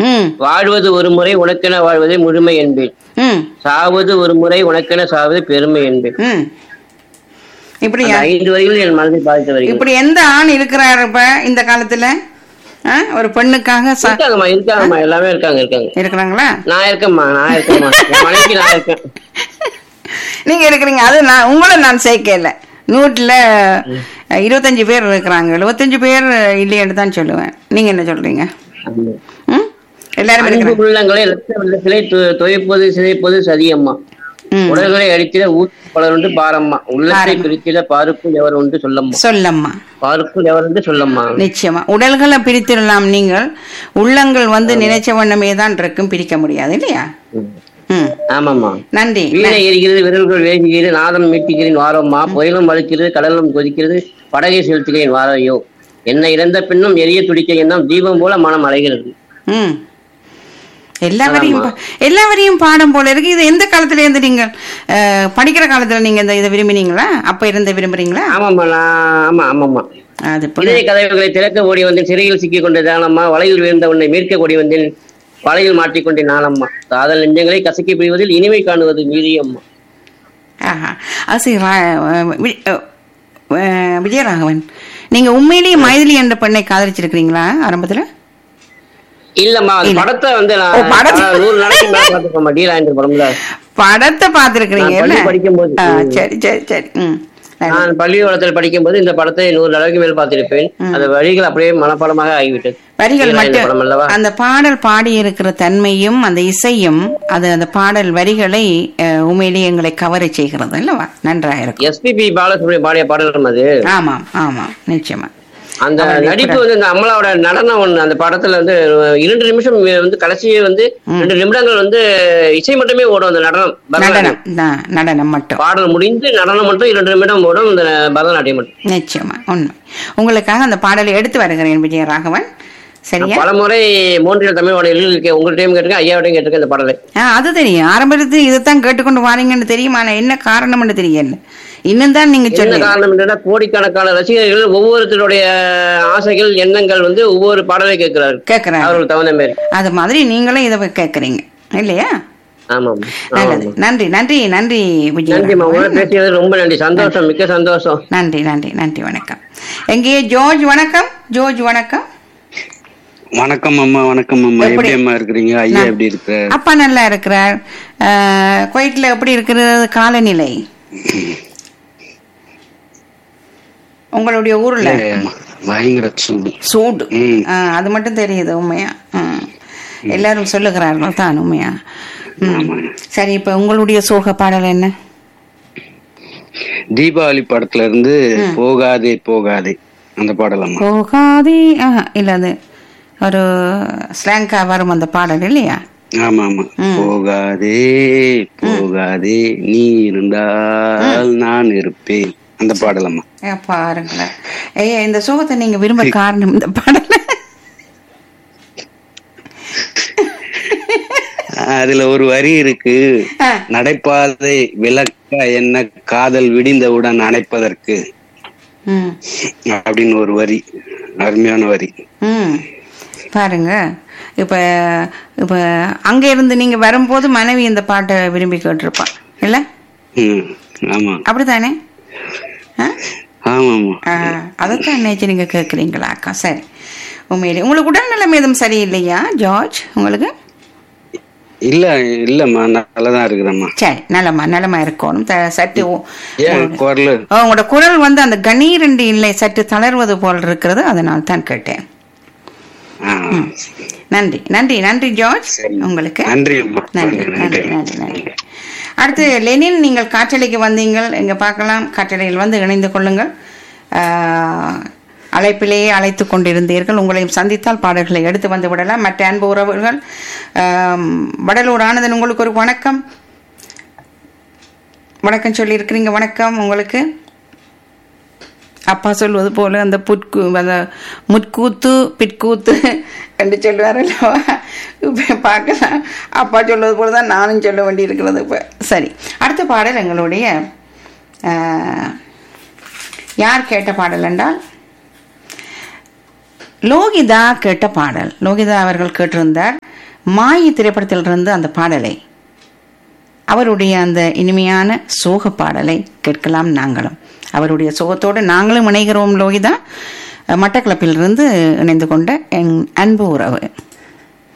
ம் வாழ்வது ஒரு முறை உனக்கென வாழ்வதே முழுமை என்பேன் ம் சாவது ஒரு முறை உனக்கென சாவது பெருமை என்பேன் ம் இப்படி அந்த ஐந்து வரிகள் என் மனதை பாதித்த வரிகள் இப்படி எந்த ஆண் இருக்கிறார் இப்ப இந்த காலத்துல ஆ? ஒரு பெண்ணுக்காக ச- இருக்காங்கம்மா இருக்காங்கம்மா எல்லாமே இருக்காங்க இருக்காங்க இருக்கிறாங்களா நான் இருக்கேன்மா நான் இருக்கேன்மா என் மனைவிக்கு நான் இருக்கேன் நீங்க இருக்கிறீங்க அது நான் உங்களை நான் சேர்க்கல நூற்றுல இருபத்தஞ்சு பேர் இருக்கிறாங்க எழுபத்தஞ்சு பேர் இல்லையேன்னு தான் சொல்லுவேன் நீங்க என்ன சொல்றீங்க ஆமா. ம் எல்லாரும் அன்பு இருக்கிறாங்க உள்ளங்களை இரத்த வெள்ளத்திலே து- துவைப்பது சிதைப்பது சதியம்மா ம் உடல்களை அடித்திட ஊர் பலருண்டு பாரம்மா உள்ளத்தை பாரம்மா. பிரித்திட பாருக்குள் எவர் உண்டு சொல்லம்மா சொல்லம்மா பாருக்குள் எவர் உண்டு சொல்லம்மா நிச்சயமா உடல்களை பிரித்திடலாம் நீங்கள் உள்ளங்கள் வந்து நினைச்ச வண்ணமே தான் இருக்கும் பிரிக்க முடியாது இல்லையா ம். ம் ஆமாம்மா நன்றி வீணை எரிகிறது விரல்கள் வேகுகிறது நாதம் மீட்டுகிறேன் வாரம்மா புயலும் வலுக்கிறது கடலும் கொதிக்கிறது படகை செலுத்துகிறேன் வாரையோ என்னை இறந்த பின்னும் எரிய துடிக்க எண்ணம் தீபம் போல மனம் அலைகிறது ம் எல்லா வரையும் பா- எல்லா வரையும் பாடம் போல இருக்கு இது எந்த காலத்துல இருந்து நீங்கள் அஹ், படிக்கிற காலத்துல நீங்க இந்த இதை விரும்பினீங்களா அப்ப இருந்து விரும்புறீங்களா ஆமாம்மா நான் ஆமா ஆமாம்மா அது இப்ப- இதய கதவுகளை திறக்க ஓடி வந்தேன் சிறையில் சிக்கிக் கொண்ட தானம்மா வலையில் விழுந்த உன்னை மீட்க ஓடி வந்தேன் வலையில் மாட்டிக்கொண்டேன் நானம்மா காதல் நெஞ்சங்களை கசக்கி பிரிவதில் இனிமை காணுவது மீதியம்மா ஆஹா அது சரி ரா- அஹ், வி- அஹ், அஹ், விஜயராகவன் நீங்க உண்மையிலேயே மைதிலி என்ற பெண்ணை காதலிச்சிருக்கிறீங்களா ஆரம்பத்துல இல்லம்மா அந்த இல்ல. படத்தை வந்து ஓ, நான் படத்தை- நான் நூறு நாளைக்கு மேல பார்த்துக்கோமா டீலா இந்த படம்ல படத்தை பார்த்திருக்கிறீங்க நான் பள்ளி இல்ல? படிக்கும்போது. ஆ, சரி சரி சரி ம் நன்றி. நான் பள்ளி வளத்தில் படிக்கும்போது இந்த படத்தை நூறு அளவுக்கு மேல் பார்த்திருப்பேன் அந்த வரிகள் அப்படியே மனப்பாடமாக ஆகிவிட்டது வரிகள் டீலா இந்த படம் மட்டும் அல்லவா அந்த பாடல் பாடி இருக்கிற தன்மையும் அந்த இசையும் அது அந்த பாடல் வரிகளை அஹ், உண்மையிலேயே எங்களை கவரை செய்கிறது அல்லவா நன்றாக இருக்கும் எஸ்பிபி பாலசுப்ரமணிய பாடிய பாடல்கள் அது ஆமாம் ஆமாம் நிச்சயமா அந்த அவருடைய நடிப்பு வந்து இந்த அம்மலாவோட நடனம் ஒண்ணு அந்த படத்துல வந்து இரண்டு நிமிஷம் வந்து கடைசியே வந்து ரெண்டு நிமிடங்கள் வந்து இசை மட்டுமே ஓடும் அந்த நடனம் பரதநாட்டியம் நடனம் ந- நடனம் மட்டும் பாடல் முடிந்து நடனம் மட்டும் இரண்டு நிமிடம் ஓடும் இந்த பரதநாட்டியம் மட்டும் நிச்சயமா உண்மை உங்களுக்காக அந்த பாடலை எடுத்து வருகிறேன் விஜயராகவன் சரியா பல முறை மூன்றில் தமிழ் வாடகையில் இருக்கேன் உங்கள்கிட்டயும் கேட்டிருக்கேன் ஐயாவிட்டையும் கேட்டிருக்கேன் இந்த பாடலை ஆ அது தெரியும் ஆரம்பத்தில் இதைத்தான் கேட்டுக்கொண்டு வாரீங்கன்னு தெரியுமா ஆனா என்ன காரணம்னு தெரியல இன்னும் தான் நீங்க என்ன சொல்லுங்க காரணம் என்னன்னா கோடிக்கணக்கான ரசிகர்கள் ஒவ்வொருத்தருடைய ஆசைகள் எண்ணங்கள் வந்து ஒவ்வொரு பாடலை கேட்கிறார்கள் கேட்கிறாங்க அவர்கள் தகுந்த மாதிரி அது மாதிரி நீங்களும் இதை கேட்குறீங்க இல்லையா ஆமாம் நல்லது ஆமாம் நன்றி நன்றி நன்றி நன்றிம்மா உங்களோட விஜய் பேசியது ரொம்ப நன்றி சந்தோஷம் மிக்க சந்தோஷம் நன்றி நன்றி நன்றி வணக்கம் எங்கே ஜோர்ஜ் வணக்கம் ஜோர்ஜ் வணக்கம் வணக்கம் அம்மா வணக்கம் அம்மா எப்படி? எப்படி அம்மா இருக்கிறீங்க ஐயா நான்- எப்படி இருக்கிற அப்பா நல்லா இருக்கிறார் அஹ், குவைட்ல எப்படி இருக்கிறது காலநிலை உங்களுடைய ஊர்ல பயங்கர சூடு சூடு ம். ஆ, அது மட்டும் தெரியுது உண்மையா ம். எல்லாரும் சொல்லுகிறார்கள் தான் உண்மையா ம். சரி இப்ப உங்களுடைய சோக பாடல் என்ன தீபாவளி படத்துல இருந்து போகாதே போகாதே அந்த பாடல் அம்மா போகாதே ஆஹா, இல்ல அது ஒரு ஸ்லாங்கா வரும் அந்த பாடல் இல்லையா ஆமா ஆமா போகாதே போகாதே நீ இருந்தால் நான் இருப்பேன் அந்த பாடல் அம்மா ஏ, பாருங்களேன் ஐயா இந்த சோகத்தை நீங்க விரும்ப காரணம் இந்த பாடல் அதுல ஒரு வரி இருக்கு ஆ. நடைபாதை விளக்க என்ன காதல் விடிந்தவுடன் அணைப்பதற்கு ம் அப்படின்னு ஒரு வரி அருமையான வரி ம் பாருங்க இப்ப இப்ப அங்க இருந்து நீங்க வரும்போது மனைவி இந்த பாட்டை விரும்பி கேட்டிருப்பா இல்ல ம் ஆமா அப்படித்தானே ஆ? ஆமா ஆமா ஆ, அதைத்தான் நினைச்சு நீங்க கேட்குறீங்களா அக்கா சரி உண்மையிலே உங்களுக்கு உடல்நலம் எதுவும் சரியில்லையா ஜார்ஜ் உங்களுக்கு இல்ல இல்லம்மா நல்லதான் இருக்குதம்மா சரி நலமா நலமா இருக்கணும் த- சற்று உ- ஏன் குரல் ஓ, உங்களோட குரல் வந்து அந்த கணீரண்டு இல்லை சற்று தளர்வது போல் இருக்கிறது அதனால் தான் கேட்டேன் நன்றி நன்றி நன்றி ஜார்ஜ் சரி. உங்களுக்கு நன்றி அம்மா நன்றி நன்றி நன்றி நன்றி அடுத்து லெனின் நீங்கள் காற்றலைக்கு வந்தீங்கள் இங்க பார்க்கலாம் காற்றலையில் வந்து இணைந்து கொள்ளுங்கள் ஆஹ், அழைப்பிலேயே அழைத்து கொண்டிருந்தீர்கள் உங்களையும் சந்தித்தால் பாடல்களை எடுத்து வந்து விடலாம் மற்ற அன்பு உறவுகள் ஆம், வடலூர் ஆனந்தன் உங்களுக்கு ஒரு வணக்கம் வணக்கம் சொல்லி இருக்கிறீங்க வணக்கம் உங்களுக்கு அப்பா சொல்வது போல அந்த புட்கு அந்த முட்கூத்து பிட்கூத்து என்று சொல்லுவார் அல்லவா இப்போ பார்க்கலாம் அப்பா சொல்வது போல தான் நானும் சொல்ல வேண்டி இருக்கிறது இப்போ சரி அடுத்த பாடல் எங்களுடைய ஆஹ், யார் கேட்ட பாடல் என்றால் லோகிதா கேட்ட பாடல் லோகிதா அவர்கள் கேட்டிருந்தார் மாயி திரைப்படத்திலிருந்து அந்த பாடலை அவருடைய அந்த இனிமையான சோக பாடலை கேட்கலாம் நாங்களும் அவருடைய சோகத்தோடு நாங்களும் இணைகிறோம் லோகிதா மட்டக்களப்பிலிருந்து இணைந்து கொண்ட என் அன்பு உறவு